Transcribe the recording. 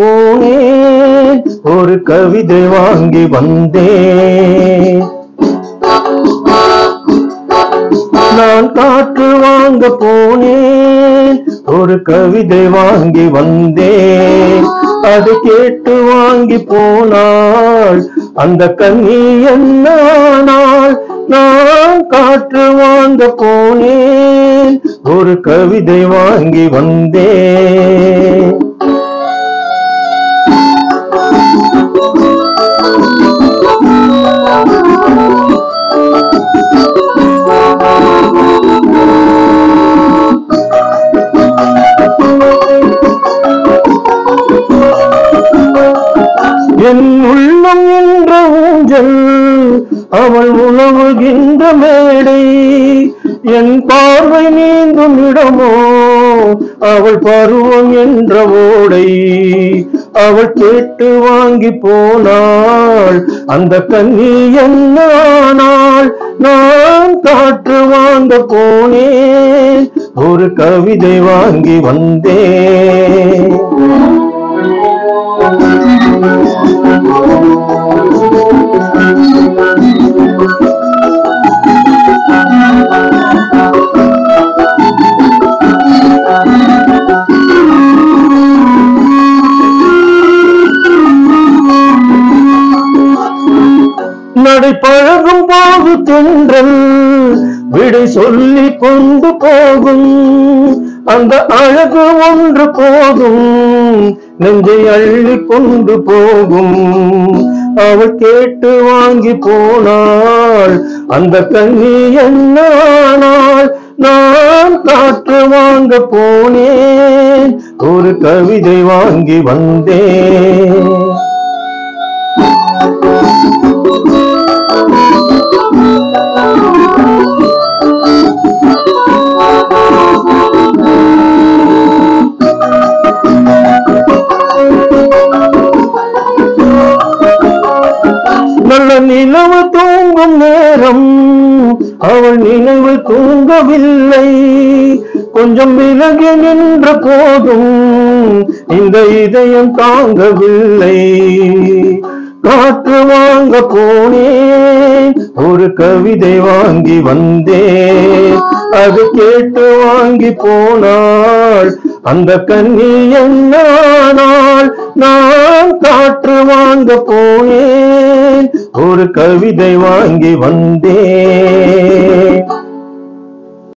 போனேன் ஒரு கவிதை வாங்கி வந்தேன் நான் காற்று வாங்க போனேன் ஒரு கவிதை வாங்கி வந்தேன் அது கேட்டு வாங்கி போனாள் அந்த கண்ணி என்னானாள் நான் காற்று வாங்க போனேன் ஒரு கவிதை வாங்கி வந்தேன் என் உள்ளம் என்ற ஊஞ்சல் அவள் உணவுகின்ற மேடை என் பார்வை நீங்கும் இடமோ அவள் பருவம் என்ற ஓடை அவள் கேட்டு வாங்கி போனாள் அந்த கண்ணி என்னானாள் நான் காற்று வாங்க போனேன் ஒரு கவிதை வாங்கி வந்தேன் நடை பழகும் போது தென்றல் விடை சொல்லி கொண்டு போகும் அந்த அழகு ஒன்று போதும் நெஞ்சை அள்ளி கொண்டு போகும் அவள் கேட்டு வாங்கி போனாள் அந்த கண்ணி என்னானாள் நான் காற்று வாங்க போனேன் ஒரு கவிதை வாங்கி வந்தேன் நல்ல நிலவு தூங்கும் நேரம் அவள் நினைவு தூங்கவில்லை கொஞ்சம் விலகி நின்ற போதும் இந்த இதயம் தாங்கவில்லை காற்று வாங்க போனேன் ஒரு கவிதை வாங்கி வந்தேன் அது கேட்டு வாங்கி போனாள் அந்த கண்ணி என்னானாள் நான் காற்று வாங்க போனேன் ஒரு கவிதை வாங்கி வந்தேன்